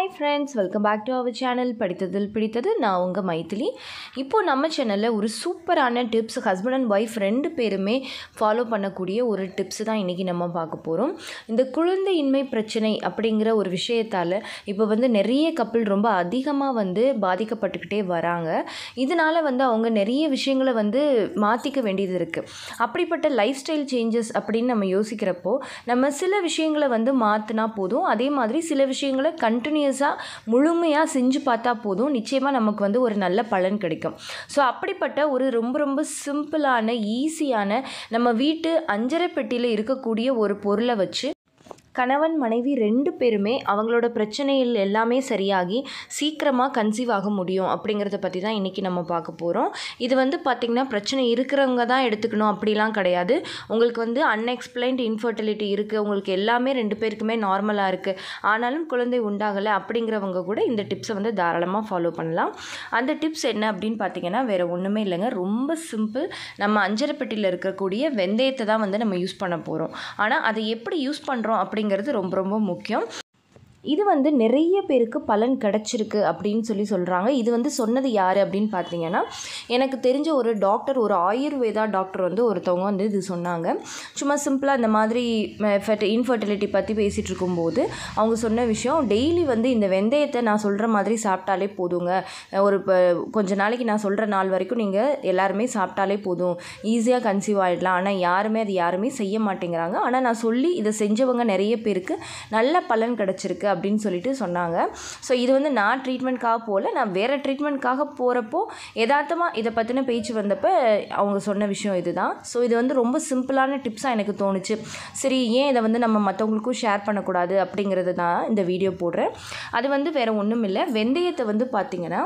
hi friends welcome back to our channel படித்ததில் பிடித்தது நான் உங்கள் மைத்திலி இப்போது நம்ம சேனலில் ஒரு சூப்பரான டிப்ஸ் ஹஸ்பண்ட் அண்ட் ஒய்ஃப் ரெண்டு பேருமே ஃபாலோ பண்ணக்கூடிய ஒரு டிப்ஸ் தான் இன்றைக்கி நம்ம பார்க்க போகிறோம் இந்த குழந்தையின்மை பிரச்சனை அப்படிங்கிற ஒரு விஷயத்தால் இப்போ வந்து நிறைய கப்பல் ரொம்ப அதிகமாக வந்து பாதிக்கப்பட்டுக்கிட்டே வராங்க இதனால் வந்து அவங்க நிறைய விஷயங்களை வந்து மாற்றிக்க வேண்டியது இருக்குது அப்படிப்பட்ட லைஃப் ஸ்டைல் சேஞ்சஸ் அப்படின்னு நம்ம யோசிக்கிறப்போ நம்ம சில விஷயங்களை வந்து மாற்றினா போதும் அதே மாதிரி சில விஷயங்களை கண்டினியூஸாக முழுமையாக செஞ்சு பார்த்தா போதும் நிச்சயமாக நமக்கு வந்து ஒரு நல்ல பலன் கிடைக்கும் ஸோ அப்படிப்பட்ட ஒரு ரொம்ப ரொம்ப சிம்பிளான ஈஸியான நம்ம வீட்டு அஞ்சரை பெட்டியில் இருக்கக்கூடிய ஒரு பொருளை வச்சு கணவன் மனைவி ரெண்டு பேருமே அவங்களோட பிரச்சனைகள் எல்லாமே சரியாகி சீக்கிரமாக கன்சீவ் ஆக முடியும் அப்படிங்கிறத பற்றி தான் இன்றைக்கி நம்ம பார்க்க போகிறோம் இது வந்து பார்த்திங்கன்னா பிரச்சனை இருக்கிறவங்க தான் எடுத்துக்கணும் அப்படிலாம் கிடையாது உங்களுக்கு வந்து அன்எக்ஸ்பிளைன்ட் இன்ஃபர்டிலிட்டி இருக்குது உங்களுக்கு எல்லாமே ரெண்டு பேருக்குமே நார்மலாக இருக்குது ஆனாலும் குழந்தை உண்டாகலை அப்படிங்கிறவங்க கூட இந்த டிப்ஸை வந்து தாராளமாக ஃபாலோ பண்ணலாம் அந்த டிப்ஸ் என்ன அப்படின்னு பார்த்தீங்கன்னா வேறு ஒன்றுமே இல்லைங்க ரொம்ப சிம்பிள் நம்ம அஞ்சரைப்பட்டியில் இருக்கக்கூடிய வெந்தயத்தை தான் வந்து நம்ம யூஸ் பண்ண போகிறோம் ஆனால் அதை எப்படி யூஸ் பண்ணுறோம் அப்படிங்கிறது ரொம்ப ரொம்ப முக்கியம் இது வந்து நிறைய பேருக்கு பலன் கிடச்சிருக்கு அப்படின்னு சொல்லி சொல்கிறாங்க இது வந்து சொன்னது யார் அப்படின்னு பார்த்தீங்கன்னா எனக்கு தெரிஞ்ச ஒரு டாக்டர் ஒரு ஆயுர்வேதா டாக்டர் வந்து ஒருத்தவங்க வந்து இது சொன்னாங்க சும்மா சிம்பிளாக இந்த மாதிரி இன்ஃபர்டிலிட்டி பற்றி பேசிகிட்டு இருக்கும்போது அவங்க சொன்ன விஷயம் டெய்லி வந்து இந்த வெந்தயத்தை நான் சொல்கிற மாதிரி சாப்பிட்டாலே போதுங்க ஒரு இப்போ கொஞ்ச நாளைக்கு நான் சொல்கிற நாள் வரைக்கும் நீங்கள் எல்லாருமே சாப்பிட்டாலே போதும் ஈஸியாக கன்சீவ் ஆகிடலாம் ஆனால் யாருமே அது யாருமே செய்ய மாட்டேங்கிறாங்க ஆனால் நான் சொல்லி இதை செஞ்சவங்க நிறைய பேருக்கு நல்ல பலன் கிடச்சிருக்கு அப்படின்னு சொல்லிட்டு சொன்னாங்க ஸோ இது வந்து நான் ட்ரீட்மெண்ட்காக போகல நான் வேறு ட்ரீட்மெண்ட்காக போகிறப்போ யதார்த்தமாக இதை பற்றின பேச்சு வந்தப்போ அவங்க சொன்ன விஷயம் இதுதான் ஸோ இது வந்து ரொம்ப சிம்பிளான டிப்ஸாக எனக்கு தோணுச்சு சரி ஏன் இதை வந்து நம்ம மற்றவங்களுக்கும் ஷேர் பண்ணக்கூடாது அப்படிங்கிறது தான் இந்த வீடியோ போடுறேன் அது வந்து வேறு ஒன்றும் இல்லை வெந்தயத்தை வந்து பார்த்திங்கன்னா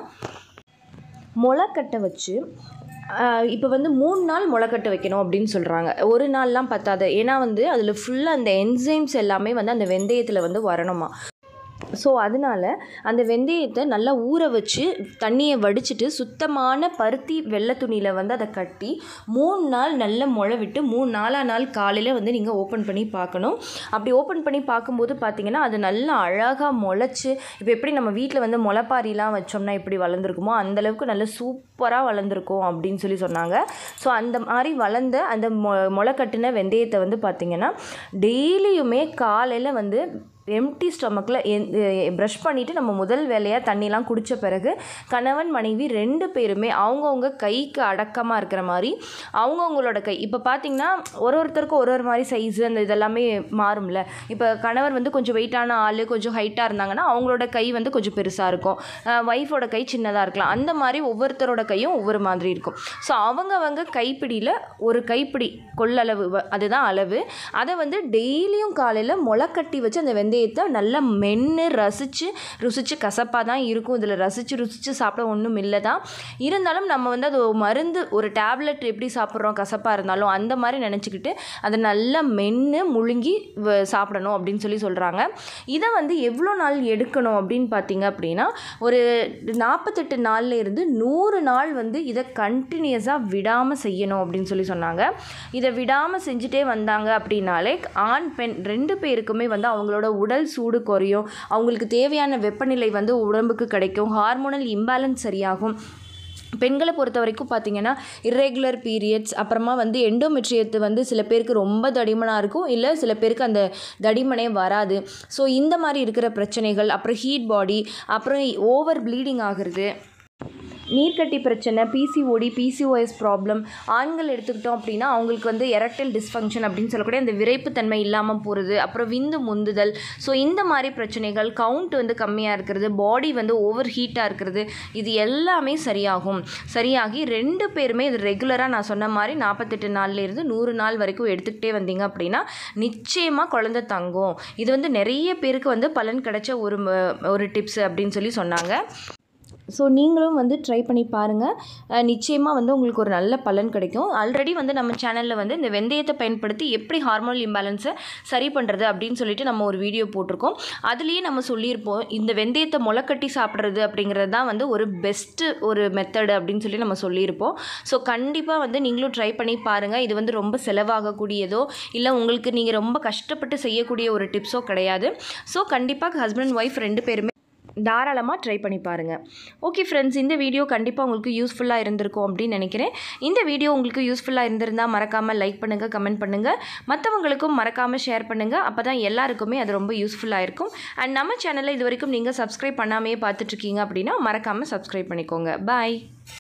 முளைக்கட்டை வச்சு இப்போ வந்து மூணு நாள் முளைக்கட்டு வைக்கணும் அப்படின்னு சொல்கிறாங்க ஒரு நாள்லாம் பத்தாது ஏன்னா வந்து அதில் ஃபுல்லாக அந்த என்சைம்ஸ் எல்லாமே வந்து அந்த வெந்தயத்தில் வந்து வரணுமா ஸோ அதனால் அந்த வெந்தயத்தை நல்லா ஊற வச்சு தண்ணியை வடிச்சிட்டு சுத்தமான பருத்தி வெள்ளை துணியில் வந்து அதை கட்டி மூணு நாள் நல்ல முளை விட்டு மூணு நாலா நாள் காலையில் வந்து நீங்கள் ஓப்பன் பண்ணி பார்க்கணும் அப்படி ஓப்பன் பண்ணி பார்க்கும்போது பார்த்தீங்கன்னா அது நல்லா அழகாக முளைச்சி இப்போ எப்படி நம்ம வீட்டில் வந்து முளைப்பாரிலாம் வச்சோம்னா எப்படி வளர்ந்துருக்குமோ அந்தளவுக்கு நல்ல சூப்பராக வளர்ந்துருக்கும் அப்படின்னு சொல்லி சொன்னாங்க ஸோ அந்த மாதிரி வளர்ந்த அந்த மொ முளை கட்டின வெந்தயத்தை வந்து பார்த்திங்கன்னா டெய்லியுமே காலையில் வந்து எம்டி ஸ்டொமக்கில் ப்ரஷ் பண்ணிவிட்டு நம்ம முதல் வேலையாக தண்ணிலாம் குடித்த பிறகு கணவன் மனைவி ரெண்டு பேருமே அவங்கவுங்க கைக்கு அடக்கமாக இருக்கிற மாதிரி அவங்கவுங்களோட கை இப்போ பார்த்திங்கன்னா ஒரு ஒருத்தருக்கும் ஒரு ஒரு மாதிரி சைஸு அந்த இதெல்லாமே மாறும்ல இப்போ கணவர் வந்து கொஞ்சம் வெயிட்டான ஆள் கொஞ்சம் ஹைட்டாக இருந்தாங்கன்னா அவங்களோட கை வந்து கொஞ்சம் பெருசாக இருக்கும் ஒய்ஃபோட கை சின்னதாக இருக்கலாம் அந்த மாதிரி ஒவ்வொருத்தரோட கையும் ஒவ்வொரு மாதிரி இருக்கும் ஸோ அவங்கவங்க கைப்பிடியில் ஒரு கைப்பிடி கொள்ளளவு அதுதான் அளவு அதை வந்து டெய்லியும் காலையில் முளைக்கட்டி வச்சு அந்த வெந்தய வெந்தயத்தை நல்லா மென்று ரசித்து ருசித்து கசப்பாக தான் இருக்கும் இதில் ரசித்து ருசித்து சாப்பிட ஒன்றும் இல்லை தான் இருந்தாலும் நம்ம வந்து அது மருந்து ஒரு டேப்லெட் எப்படி சாப்பிட்றோம் கசப்பாக இருந்தாலும் அந்த மாதிரி நினச்சிக்கிட்டு அதை நல்லா மென்று முழுங்கி சாப்பிடணும் அப்படின்னு சொல்லி சொல்கிறாங்க இதை வந்து எவ்வளோ நாள் எடுக்கணும் அப்படின்னு பார்த்தீங்க அப்படின்னா ஒரு நாற்பத்தெட்டு நாளில் இருந்து நூறு நாள் வந்து இதை கண்டினியூஸாக விடாமல் செய்யணும் அப்படின்னு சொல்லி சொன்னாங்க இதை விடாமல் செஞ்சுட்டே வந்தாங்க அப்படின்னாலே ஆண் பெண் ரெண்டு பேருக்குமே வந்து அவங்களோட உடல் சூடு குறையும் அவங்களுக்கு தேவையான வெப்பநிலை வந்து உடம்புக்கு கிடைக்கும் ஹார்மோனல் இம்பேலன்ஸ் சரியாகும் பெண்களை பொறுத்த வரைக்கும் பார்த்திங்கன்னா இர்ரெகுலர் பீரியட்ஸ் அப்புறமா வந்து எண்டோமெட்ரியத்து வந்து சில பேருக்கு ரொம்ப தடிமனாக இருக்கும் இல்லை சில பேருக்கு அந்த தடிமனே வராது ஸோ இந்த மாதிரி இருக்கிற பிரச்சனைகள் அப்புறம் ஹீட் பாடி அப்புறம் ஓவர் ப்ளீடிங் ஆகிறது நீர்க்கட்டி பிரச்சனை பிசிஓடி பிசிஓஎஸ் ப்ராப்ளம் ஆண்கள் எடுத்துக்கிட்டோம் அப்படின்னா அவங்களுக்கு வந்து எரக்டல் டிஸ்ஃபங்க்ஷன் அப்படின்னு சொல்லக்கூடிய அந்த விரைப்புத்தன்மை இல்லாமல் போகிறது அப்புறம் விந்து முந்துதல் ஸோ இந்த மாதிரி பிரச்சனைகள் கவுண்ட் வந்து கம்மியாக இருக்கிறது பாடி வந்து ஓவர் ஹீட்டாக இருக்கிறது இது எல்லாமே சரியாகும் சரியாகி ரெண்டு பேருமே இது ரெகுலராக நான் சொன்ன மாதிரி நாற்பத்தெட்டு நாள்லேருந்து நூறு நாள் வரைக்கும் எடுத்துக்கிட்டே வந்தீங்க அப்படின்னா நிச்சயமாக குழந்தை தங்கும் இது வந்து நிறைய பேருக்கு வந்து பலன் கிடைச்ச ஒரு ஒரு டிப்ஸ் அப்படின்னு சொல்லி சொன்னாங்க ஸோ நீங்களும் வந்து ட்ரை பண்ணி பாருங்கள் நிச்சயமாக வந்து உங்களுக்கு ஒரு நல்ல பலன் கிடைக்கும் ஆல்ரெடி வந்து நம்ம சேனலில் வந்து இந்த வெந்தயத்தை பயன்படுத்தி எப்படி ஹார்மோனல் இம்பேலன்ஸை சரி பண்ணுறது அப்படின்னு சொல்லிட்டு நம்ம ஒரு வீடியோ போட்டிருக்கோம் அதுலேயே நம்ம சொல்லியிருப்போம் இந்த வெந்தயத்தை முளைக்கட்டி சாப்பிட்றது அப்படிங்கிறது தான் வந்து ஒரு பெஸ்ட்டு ஒரு மெத்தடு அப்படின்னு சொல்லி நம்ம சொல்லியிருப்போம் ஸோ கண்டிப்பாக வந்து நீங்களும் ட்ரை பண்ணி பாருங்கள் இது வந்து ரொம்ப செலவாகக்கூடியதோ இல்லை உங்களுக்கு நீங்கள் ரொம்ப கஷ்டப்பட்டு செய்யக்கூடிய ஒரு டிப்ஸோ கிடையாது ஸோ கண்டிப்பாக ஹஸ்பண்ட் அண்ட் ஒய்ஃப் ரெண்டு பேருமே தாராளமாக ட்ரை பண்ணி பாருங்கள் ஓகே ஃப்ரெண்ட்ஸ் இந்த வீடியோ கண்டிப்பாக உங்களுக்கு யூஸ்ஃபுல்லாக இருந்திருக்கும் அப்படின்னு நினைக்கிறேன் இந்த வீடியோ உங்களுக்கு யூஸ்ஃபுல்லாக இருந்திருந்தால் மறக்காமல் லைக் பண்ணுங்கள் கமெண்ட் பண்ணுங்கள் மற்றவங்களுக்கும் மறக்காமல் ஷேர் பண்ணுங்கள் அப்போ தான் எல்லாருக்குமே அது ரொம்ப யூஸ்ஃபுல்லாக இருக்கும் அண்ட் நம்ம சேனலில் இது வரைக்கும் நீங்கள் சப்ஸ்கிரைப் பண்ணாமையே பார்த்துட்ருக்கீங்க அப்படின்னா மறக்காமல் சப்ஸ்கிரைப் பண்ணிக்கோங்க பாய்